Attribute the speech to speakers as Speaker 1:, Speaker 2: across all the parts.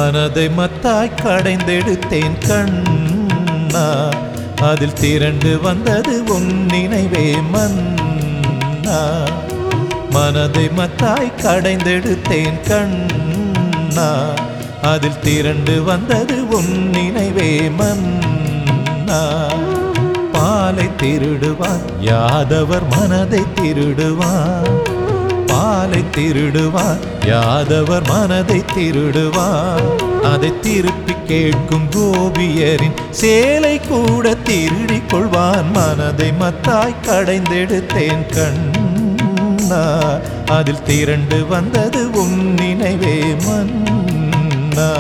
Speaker 1: மனதை மத்தாய் கடைந்தெடுத்தேன் கண்ணா அதில் திரண்டு வந்தது உன் நினைவே மன்னா மனதை மத்தாய் கடைந்தெடுத்தேன் கண்ணா அதில் திரண்டு வந்தது உன் நினைவே மன்னா பாலை திருடுவான் யாதவர் மனதை திருடுவான் பாலை திருடுவான் யாதவர் மனதை திருடுவான் அதை திருப்பி கேட்கும் கோபியரின் சேலை கூட திருடிக் கொள்வான் மனதை மத்தாய் கடைந்தெடுத்தேன் கண்ணா அதில் திரண்டு வந்தது உன் நினைவே மன்னா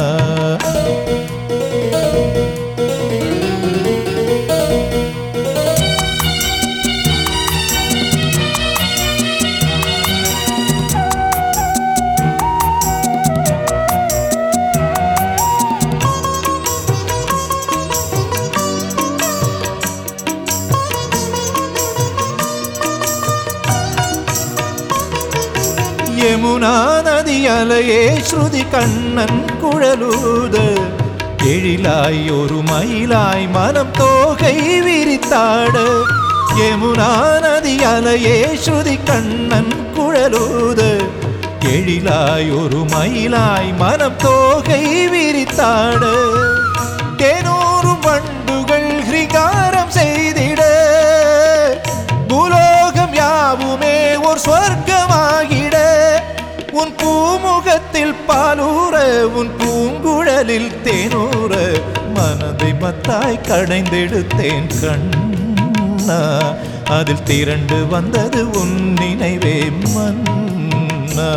Speaker 1: யமுனா நதி அலையே ஸ்ருதி கண்ணன் குழலூத எழிலாய் ஒரு மயிலாய் மனம் தோகை விரித்தாட யமுனா நதி அலையே ஸ்ருதி கண்ணன் குழலூத எழிலாய் ஒரு மயிலாய் மனம் தோகை விரித்தாட தேனூரும் வண்டுகள் ஹிரிகாரம் செய்திட பூலோகம் யாவுமே ஒரு சொர்க்கமாகிட உன் பூமுகத்தில் பாலூர உன் பூங்குழலில் தேனூர மனதை மத்தாய் கடைந்தெடுத்தேன் கண்ணா அதில் திரண்டு வந்தது உன் நினைவே மன்னா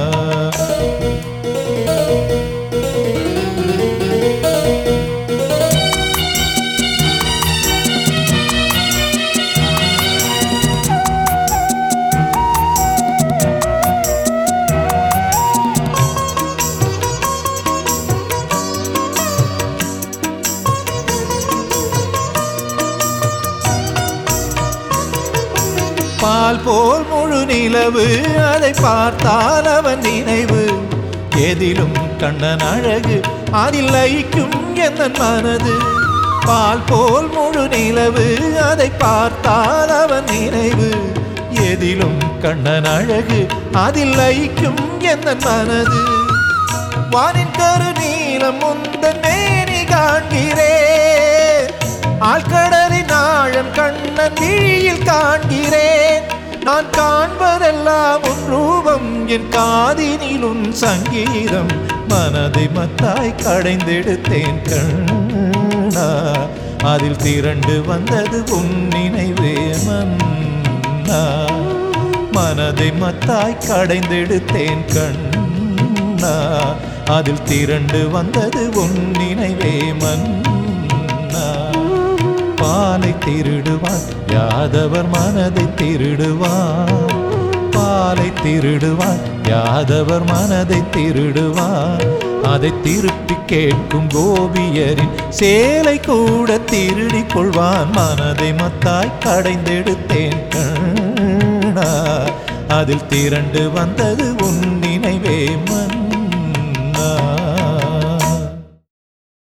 Speaker 1: பால் போல் முழு நிலவு அதை பார்த்தால் அவன் நினைவு எதிலும் கண்ணன் அழகு அதில் லயிக்கும் என் மனது பால் போல் முழு நிலவு அதை பார்த்தால் அவன் நினைவு எதிலும் கண்ணன் அழகு அதில் லயிக்கும் என் மனது வானின் கரு நீளம் முந்தன் மேனி காண்கிறேன் ஆழ்கடலின் ஆழம் கண்ணன் விழியில் காண்கிறேன் நான் காண்பதெல்லாம் உன் ரூபம் என் காதினில் உன் சங்கீதம் மனதை மத்தாய் கடைந்தெடுத்தேன் கண்ணா அதில் திரண்டு வந்தது உன் நினைவே மன்னா மனதை மத்தாய் கடைந்தெடுத்தேன் கண்ணா அதில் திரண்டு வந்தது உன் நினைவே மன்னா பாலை திருடுவான் யாதவர் மனதை திருடுவான் பாலை திருடுவான் யாதவர் மனதை திருடுவான் அதை திருப்பி கேட்கும் கோபியரின் சேலை கூட திருடிக் கொள்வான் மனதை மத்தாய் கடைந்தெடுத்தேன் கண்ணா அதில் திரண்டு வந்தது உன் நினைவே மன்னா